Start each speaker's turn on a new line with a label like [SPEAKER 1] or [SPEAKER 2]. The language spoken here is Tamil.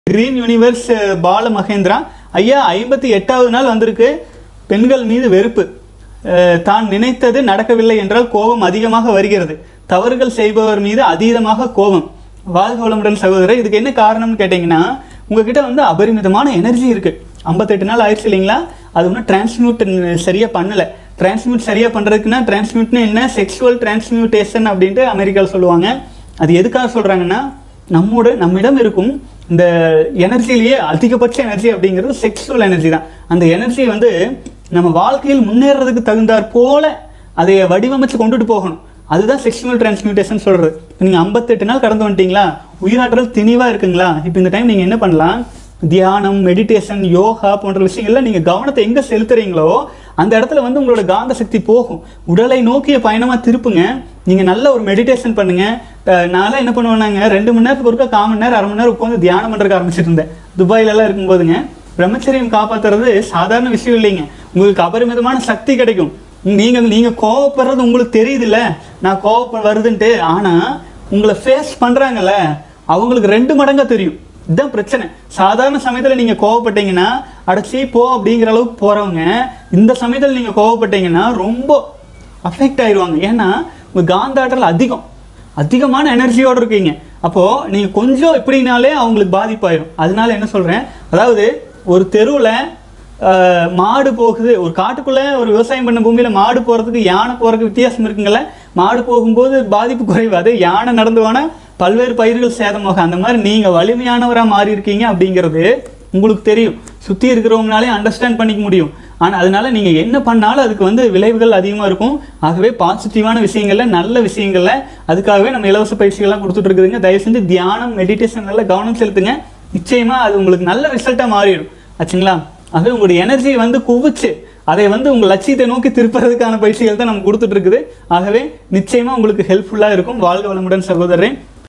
[SPEAKER 1] கிரீன் யூனிவர்ஸ் அஹ், பால மகேந்திரா ஐயா ஐம்பத்தி எட்டாவது நாள் வந்திருக்கு பெண்கள் மீது வெறுப்பு அஹ், தான் நினைத்தது நடக்கவில்லை என்றால் கோபம் அதிகமாக வருகிறது தவறுகள் செய்பவர் மீது அதீதமாக கோபம் வாழ்க வளமுடன் சகோதரர் இதுக்கு என்ன காரணம்னு கேட்டிங்கன்னா உங்ககிட்ட வந்து அபரிமிதமான எனர்ஜி இருக்கு ஐம்பத்தெட்டு நாள் ஆயிடுச்சு இல்லைங்களா அது ஒன்றும் டிரான்ஸ்மியூட் சரியா பண்ணல டிரான்ஸ்மியூட் சரியா பண்றதுக்குன்னா டிரான்ஸ்மியூட்னு என்ன செக்ஷுவல் டிரான்ஸ்மியூட்டேஷன் அப்படின்ட்டு அமெரிக்காவில் சொல்லுவாங்க அது எதுக்காக சொல்றாங்கன்னா நம்மோட நம்மிடம் இருக்கும் இந்த எனர்ஜிலேயே அதிகபட்ச எனர்ஜி அப்படிங்கிறது செக்ஷுவல் எனர்ஜி தான் அந்த எனர்ஜி வந்து நம்ம வாழ்க்கையில் முன்னேறதுக்கு தகுந்தாற் போல அதை வடிவமைச்சு கொண்டுட்டு போகணும் அதுதான் செக்ஷுவல் டிரான்ஸ்மியூட்டேஷன் சொல்றது நீங்க ஐம்பத்தெட்டு நாள் கடந்து வந்துட்டீங்களா உயிராற்றல் திணிவா இருக்குங்களா இப்போ இந்த டைம் நீங்க என்ன பண்ணலாம் தியானம் மெடிடேஷன் யோகா போன்ற விஷயங்கள்ல நீங்க கவனத்தை எங்க செலுத்துறீங்களோ அந்த இடத்துல வந்து உங்களோட காந்த சக்தி போகும் உடலை நோக்கிய பயணமா திருப்புங்க நீங்க நல்ல ஒரு மெடிடேஷன் பண்ணுங்க அஹ் நான்லாம் என்ன பண்ணுவேனாங்க ரெண்டு மணி நேரத்துக்கு ஒருக்கா கால் மணி நேரம் அரை மணி நேரம் உட்காந்து தியானம் பண்றதுக்கு ஆரம்பிச்சிட்டு இருந்தேன் துபாயில எல்லாம் இருக்கும்போதுங்க பிரம்மச்சரியம் காப்பாத்துறது சாதாரண விஷயம் இல்லைங்க உங்களுக்கு அபரிமிதமான சக்தி கிடைக்கும் நீங்க நீங்க கோவப்படுறது உங்களுக்கு தெரியுதுல்ல நான் கோவப்ப வருதுன்ட்டு ஆனா உங்களை ஃபேஸ் பண்றாங்கல்ல அவங்களுக்கு ரெண்டு மடங்கா தெரியும் இதுதான் பிரச்சனை சாதாரண சமயத்துல நீங்க கோவப்பட்டீங்கன்னா அடைச்சி போ அப்படிங்கிற அளவுக்கு போறவங்க இந்த சமயத்துல நீங்க கோவப்பட்டீங்கன்னா ரொம்ப அஃபெக்ட் ஆயிடுவாங்க ஏன்னா உங்க காந்தாற்றல் அதிகம் அதிகமான எனர்ஜியோட இருக்கீங்க அப்போ நீங்க கொஞ்சம் இப்படினாலே அவங்களுக்கு பாதிப்பாயிரும் அதனால என்ன சொல்றேன் அதாவது ஒரு தெருவுல ஆஹ், மாடு போகுது ஒரு காட்டுக்குள்ள ஒரு விவசாயம் பண்ண பூமியில மாடு போறதுக்கு யானை போறதுக்கு வித்தியாசம் இருக்குங்கல்ல மாடு போகும்போது பாதிப்பு குறைவு அது யானை நடந்து போனா பல்வேறு பயிர்கள் சேதமாகும் அந்த மாதிரி நீங்க வலிமையானவரா மாறி இருக்கீங்க அப்படிங்கிறது உங்களுக்கு தெரியும் சுத்தி இருக்கிறவங்கனாலே அண்டர்ஸ்டாண்ட் பண்ணிக்க முடியும் ஆனா அதனால நீங்க என்ன பண்ணாலும் அதுக்கு வந்து விளைவுகள் அதிகமா இருக்கும் ஆகவே பாசிட்டிவான விஷயங்கள்ல நல்ல விஷயங்கள்ல அதுக்காகவே நம்ம இலவச பயிற்சிகள்லாம் கொடுத்துட்டு இருக்குதுங்க தயவு செஞ்சு தியானம் மெடிடேஷன் நல்ல கவனம் செலுத்துங்க நிச்சயமா அது உங்களுக்கு நல்ல ரிசல்ட்டா மாறிடும் ஆச்சுங்களா ஆகவே உங்களுடைய எனர்ஜி வந்து குவிச்சு அதை வந்து உங்க லட்சியத்தை நோக்கி திருப்புறதுக்கான பயிற்சிகள் தான் நம்ம கொடுத்துட்டு இருக்குது ஆகவே நிச்சயமா உங்களுக்கு ஹெல்ப்ஃபுல்லா இருக்கும் வாழ்க வளமுடன் சகோதரரே